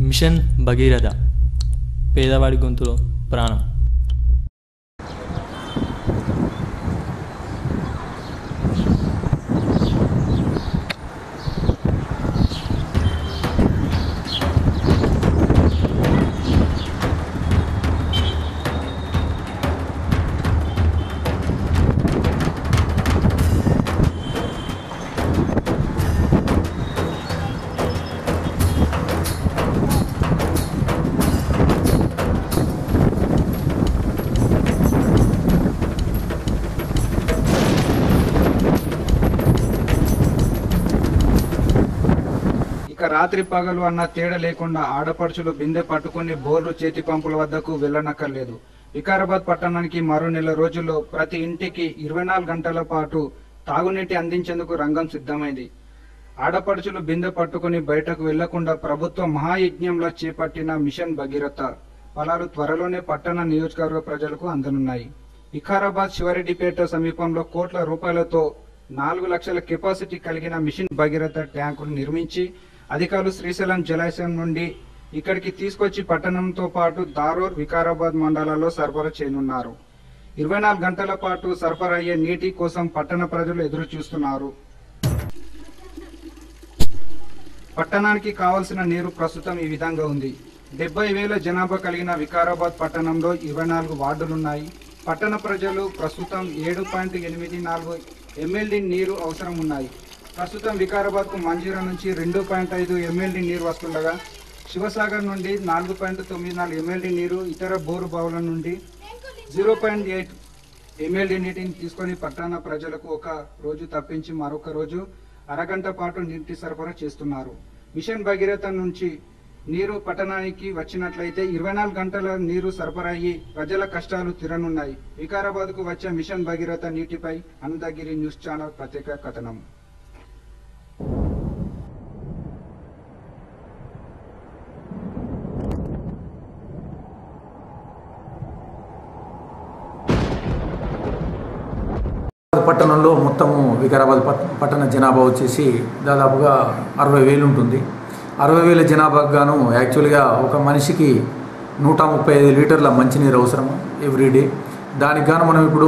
machine Bhagiratha పేదవాడి గొంతులో ప్రాణం ఇక రాత్రి పగలు అన్న తేడా లేకుండా ఆడపడుచులు బిందె పట్టుకుని బోర్లు చేతి పంపుల వద్దకు వెళ్ళనక్కర్లేదు వికారాబాద్ పట్టణానికి మరో నెల రోజుల్లో ప్రతి ఇంటికి ఇరవై నాలుగు గంటల పాటు తాగునీటి అందించేందుకు రంగం సిద్ధమైంది ఆడపడుచులు బిందె పట్టుకుని బయటకు వెళ్లకుండా ప్రభుత్వం మహాయజ్ఞంలో చేపట్టిన మిషన్ భగీరథ ఫలాలు త్వరలోనే పట్టణ నియోజకవర్గ ప్రజలకు అందనున్నాయి వికారాబాద్ శివారెడ్డిపేట సమీపంలో కోట్ల రూపాయలతో నాలుగు లక్షల కెపాసిటీ కలిగిన మిషన్ భగీరథ ట్యాంకులు నిర్మించి అధికారులు శ్రీశైలం జలాశయం నుండి ఇక్కడికి తీసుకొచ్చి పట్టణంతో పాటు దారూర్ వికారాబాద్ మండలాల్లో సరఫరా చేయనున్నారు ఇరవై నాలుగు గంటల పాటు సరఫరా అయ్యే నీటి కోసం పట్టణ ప్రజలు ఎదురు చూస్తున్నారు పట్టణానికి కావలసిన నీరు ప్రస్తుతం ఈ విధంగా ఉంది డెబ్బై వేల జనాభా కలిగిన వికారాబాద్ పట్టణంలో ఇరవై నాలుగు వార్డులున్నాయి పట్టణ ప్రజలు ప్రస్తుతం ఏడు పాయింట్ ఎనిమిది నాలుగు ఎమ్మెల్యే నీరు అవసరం ఉన్నాయి ప్రస్తుతం వికారాబాద్ కు మంజీరా నుంచి రెండు పాయింట్ ఐదు ఎమ్మెల్యే నీరు వస్తుండగా శివసాగర్ నుండి నాలుగు పాయింట్ తొమ్మిది నాలుగు ఎమ్మెల్యే నీరు ఇతర బోరు బావుల నుండి జీరో పాయింట్ ఎయిట్ ఎమ్మెల్యే నీటిని తీసుకొని పట్టణ ప్రజలకు ఒక రోజు తప్పించి మరొక రోజు అరగంట పాటు నీటి సరఫరా చేస్తున్నారు మిషన్ భగీరథ నుంచి నీరు పట్టణానికి వచ్చినట్లయితే ఇరవై నాలుగు గంటల నీరు సరఫరా అయ్యి ప్రజల కష్టాలు తీరనున్నాయి వికారాబాద్ కు వచ్చే మిషన్ భగీరథ నీటిపై అనంతగిరి న్యూస్ ఛానల్ ప్రత్యేక కథనం పట్టణంలో మొత్తము వికారాబాద్ పట్- పట్టణ జనాభా వచ్చేసి దాదాపుగా అరవై వేలు ఉంటుంది అరవై వేల జనాభాకు గాను యాక్చువల్గా ఒక మనిషికి నూట ముప్పై ఐదు లీటర్ల మంచినీరు అవసరం ఎవ్రీడే దానికి గాను మనం ఇప్పుడు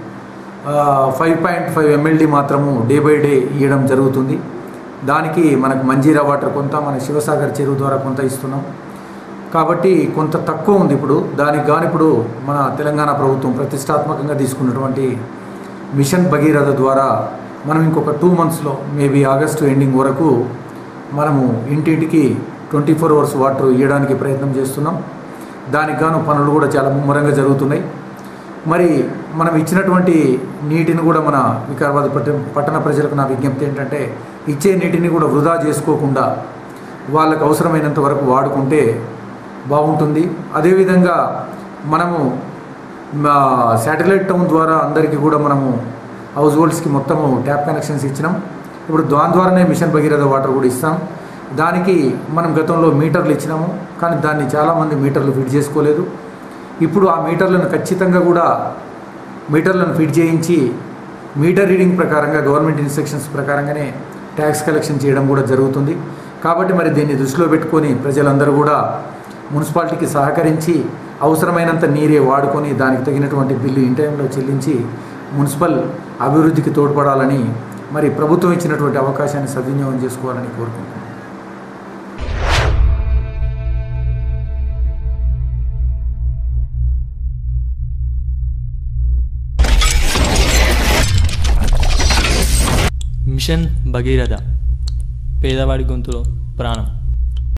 ఫైవ్ పాయింట్ ఫైవ్ ఎంఎల్డి మాత్రము డే బై డే ఇవ్వడం జరుగుతుంది దానికి మనకు మంజీరా వాటర్ కొంత మన శివసాగర్ చెరువు ద్వారా కొంత ఇస్తున్నాం కాబట్టి కొంత తక్కువ ఉంది ఇప్పుడు దానికి గాను ఇప్పుడు మన తెలంగాణ ప్రభుత్వం ప్రతిష్టాత్మకంగా తీసుకున్నటువంటి మిషన్ భగీరథ ద్వారా మనం ఇంకొక టూ మంత్స్లో మేబీ ఆగస్టు ఎండింగ్ వరకు మనము ఇంటింటికి ట్వంటీ ఫోర్ అవర్స్ వాటర్ ఇవ్వడానికి ప్రయత్నం చేస్తున్నాం దానికి గాను పనులు కూడా చాలా ముమ్మరంగా జరుగుతున్నాయి మరి మనం ఇచ్చినటువంటి నీటిని కూడా మన వికారాబాద్ పట్ట పట్టణ ప్రజలకు నా విజ్ఞప్తి ఏంటంటే ఇచ్చే నీటిని కూడా వృధా చేసుకోకుండా వాళ్ళకు అవసరమైనంత వరకు వాడుకుంటే బాగుంటుంది అదేవిధంగా మనము మా శాటిలైట్ టౌన్ ద్వారా అందరికీ కూడా మనము హౌస్ హోల్డ్స్కి మొత్తము ట్యాప్ కనెక్షన్స్ ఇచ్చినాం ఇప్పుడు దాని ద్వారానే మిషన్ భగీరథ వాటర్ కూడా ఇస్తాం దానికి మనం గతంలో మీటర్లు ఇచ్చినాము కానీ దాన్ని చాలామంది మీటర్లు ఫిట్ చేసుకోలేదు ఇప్పుడు ఆ మీటర్లను ఖచ్చితంగా కూడా మీటర్లను ఫిట్ చేయించి మీటర్ రీడింగ్ ప్రకారంగా గవర్నమెంట్ ఇన్స్ట్రక్షన్స్ ప్రకారంగానే ట్యాక్స్ కలెక్షన్ చేయడం కూడా జరుగుతుంది కాబట్టి మరి దీన్ని దృష్టిలో పెట్టుకొని ప్రజలందరూ కూడా మున్సిపాలిటీకి సహకరించి అవసరమైనంత నీరే వాడుకొని దానికి తగినటువంటి బిల్లు ఇన్ టైంలో చెల్లించి మున్సిపల్ అభివృద్ధికి తోడ్పడాలని మరి ప్రభుత్వం ఇచ్చినటువంటి అవకాశాన్ని సద్వినియోగం చేసుకోవాలని కోరుకుంటున్నాను మిషన్ భగీరథ పేదవాడి గొంతులో ప్రాణం